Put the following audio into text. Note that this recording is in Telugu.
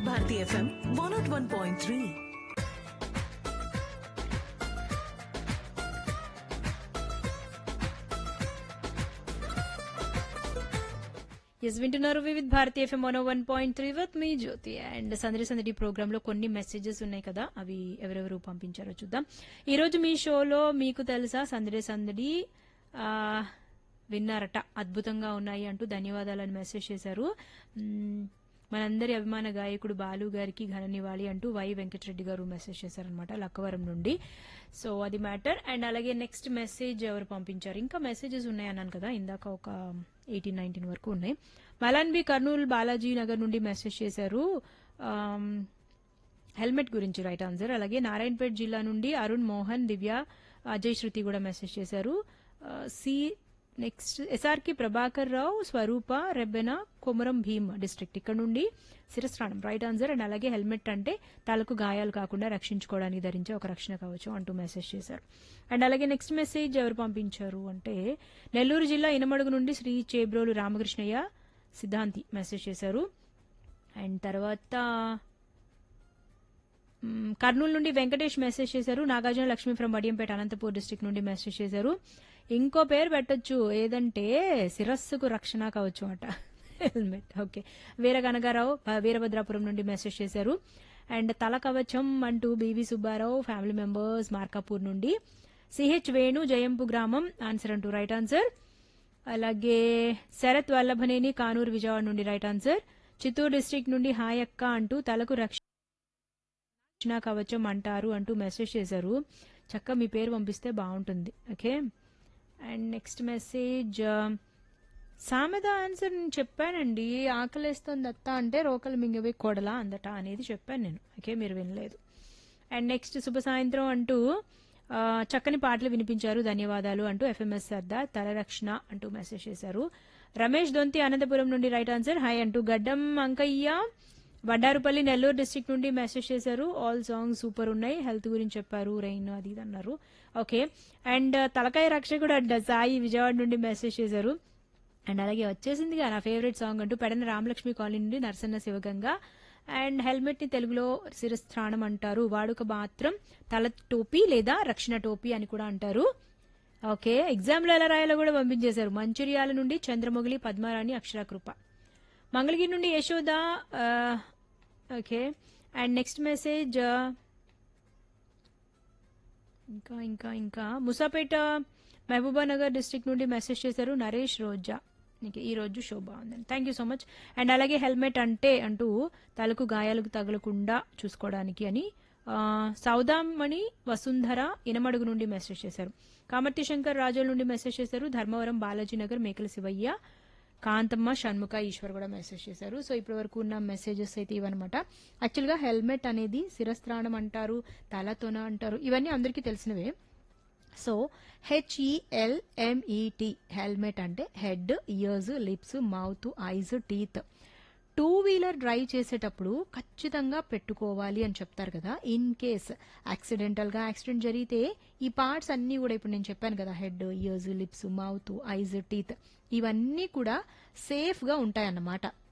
Bharati FM one nought one point three ఎస్ వింటున్నారు Vividh Bharatiya FM one one point three with me Jyothi and సందడి సందడి ప్రోగ్రామ్ లో కొన్ని మెసేజెస్ ఉన్నాయి కదా అవి ఎవరెవరు పంపించారో చూద్దాం ఈ రోజు మీ షోలో మీకు తెలుసా సందడి సందడి ఆ, విన్నారట అద్భుతంగా ఉన్నాయి అంటూ ధన్యవాదాలని మెసేజ్ చేశారు మ్మ్, మనందరి అభిమాన గాయకుడు బాలు గారికి ఘన నివాళి అంటూ వై వెంకటరెడ్డి గారు మెసేజ్ చేశారనమాట లక్కవరం నుండి సో అది మ్యాటర్ అండ్ అలాగే నెక్స్ట్ మెసేజ్ ఎవరు పంపించారు ఇంకా మెసేజెస్ ఉన్నాయి అన్నాను కదా ఇందాక ఒక ఎయిటీన్ నైన్టీన్ వరకు ఉన్నాయి మలాన్ బి కర్నూలు బాలాజీ నగర్ నుండి మెసేజ్ చేశారు ఆమ్, హెల్మెట్ గురించి రైట్ ఆన్సర్ అలాగే నారాయణపేట జిల్లా నుండి అరుణ్ మోహన్ దివ్య అజయ్ శృతి కూడా మెసేజ్ చేశారు ఆ, సి నెక్స్ట్ ఎస్ఆర్కి ప్రభాకర్ రావు స్వరూప రెబ్బెన కొమరం భీమ్ డిస్ట్రిక్ట్ ఇక్కడ నుండి శిరస్నానం రైట్ ఆన్సర్ అండ్ అలాగే హెల్మెట్ అంటే తలకు గాయాలు కాకుండా రక్షించుకోవడానికి ధరించే ఒక రక్షణ కవచం అంటూ మెసేజ్ చేశారు అండ్ అలాగే నెక్స్ట్ మెసేజ్ ఎవరు పంపించారు అంటే నెల్లూరు జిల్లా ఇనమడుగు నుండి శ్రీ చేబ్రోలు రామకృష్ణయ్య సిద్ధాంతి మెసేజ్ చేశారు అండ్ తర్వాత మ్మ్, కర్నూలు నుండి వెంకటేష్ మెసేజ్ చేశారు నాగార్జున లక్ష్మి ఫ్రమ్ వడియంపేట అనంతపూర్ డిస్ట్రిక్ట్ నుండి మెసేజ్ చేశారు ఇంకో పేరు పెట్టొచ్చు ఏదంటే శిరస్సుకు రక్షణ కావచ్చు అట హెల్మెట్ ఓకే వీర కనకారావు ఆ, వీరభద్రాపురం నుండి మెసేజ్ చేశారు అండ్ తల కవచం అంటూ BV Subbarao family members Markapur నుండి సిహెచ్ వేణు జయంపు గ్రామం ఆన్సర్ అంటూ రైట్ ఆన్సర్ అలాగే శరత్ వల్లభనేని కానూరు విజయవాడ నుండి రైట్ ఆన్సర్ చిత్తూరు డిస్ట్రిక్ట్ నుండి హాయ్ అక్క అంటూ తలకు రక్షణ రక్షణ కవచం అంటారు అంటూ మెసేజ్ చేశారు చక్క మీ పేరు పంపిస్తే బాగుంటుంది ఓకే అండ్ నెక్స్ట్ మెసేజ్ సామెత ఆన్సర్ నేను చెప్పానండి ఆకలేస్తుంది అత్త అంటే రోకలు మింగవే కొడలా అందట అనేది చెప్పాను నేను ఓకే మీరు వినలేదు అండ్ నెక్స్ట్ శుభ సాయంత్రం అంటూ ఆ, చక్కని పాటలు వినిపించారు ధన్యవాదాలు అంటూ ఎఫ్ఎంఎస్ సర్దార్ తలరక్షణ అంటూ మెసేజ్ చేశారు రమేష్ దొంతి అనంతపురం నుండి రైట్ ఆన్సర్ హాయ్ అంటూ గడ్డం అంకయ్య వడ్డారుపల్లి నెల్లూరు డిస్ట్రిక్ట్ నుండి మెసేజ్ చేశారు ఆల్ సాంగ్స్ సూపర్ ఉన్నాయి హెల్త్ గురించి చెప్పారు రైన్ అది ఇది అన్నారు ఓకే అండ్ తలకాయ రక్షకుడు అడ్డ సాయి విజయవాడ నుండి మెసేజ్ చేశారు అండ్ అలాగే వచ్చేసిందిగా నా ఫేవరెట్ సాంగ్ అంటూ పెడన రామలక్ష్మి కాలనీ నుండి నరసన్న శివగంగ అండ్ హెల్మెట్ ని తెలుగులో శిరస్థానం అంటారు వాడుక మాత్రం తల టోపీ లేదా రక్షణ టోపీ అని కూడా అంటారు ఓకే ఎగ్జామ్ లో ఎలా రాయాలో కూడా పంపించేశారు మంచిర్యాల నుండి చంద్రమొగిలి పద్మారాణి అక్షరాకృప మంగళగిరి నుండి యశోద ఆ, ఓకే అండ్ నెక్స్ట్ మెసేజ్ ఆ, ఇంకా ఇంకా ఇంకా ముసాపేట మహబూబా నగర్ డిస్ట్రిక్ట్ నుండి మెసేజ్ చేశారు నరేష్ రోజా నీకు ఈ రోజు షో బాగుందండి thank you so much and అలాగే హెల్మెట్ అంటే అంటూ తలకు గాయాలకు తగలకుండా చూసుకోవడానికి అని ఆ, సౌదామణి వసుంధర ఇనమడుగు నుండి మెసేజ్ చేశారు కామర్తి శంకర్ రాజోల్ నుండి మెసేజ్ చేశారు ధర్మవరం బాలాజీ నగర్ మేకల శివయ్య కాంతమ్మ షణ్ముఖ ఈశ్వర్ కూడా మెసేజ్ చేశారు సో ఇప్పటి వరకు ఉన్న మెసేజెస్ అయితే ఇవన్నమాట యాక్చువల్గా హెల్మెట్ అనేది శిరస్త్రాణం అంటారు తలతోన అంటారు ఇవన్నీ అందరికీ తెలిసినవే సో హెచ్ఈఎల్ఎంఈటి హెల్మెట్ అంటే head ears lips mouth eyes teeth two wheeler drive చేసేటప్పుడు ఖచ్చితంగా పెట్టుకోవాలి అని చెప్తారు కదా ఇన్ కేస్ యాక్సిడెంటల్ గా యాక్సిడెంట్ జరిగితే ఈ పార్ట్స్ అన్ని కూడా ఇప్పుడు నేను చెప్పాను కదా head ears lips mouth eyes teeth ఇవన్నీ కూడా సేఫ్ గా ఉంటాయన్నమాట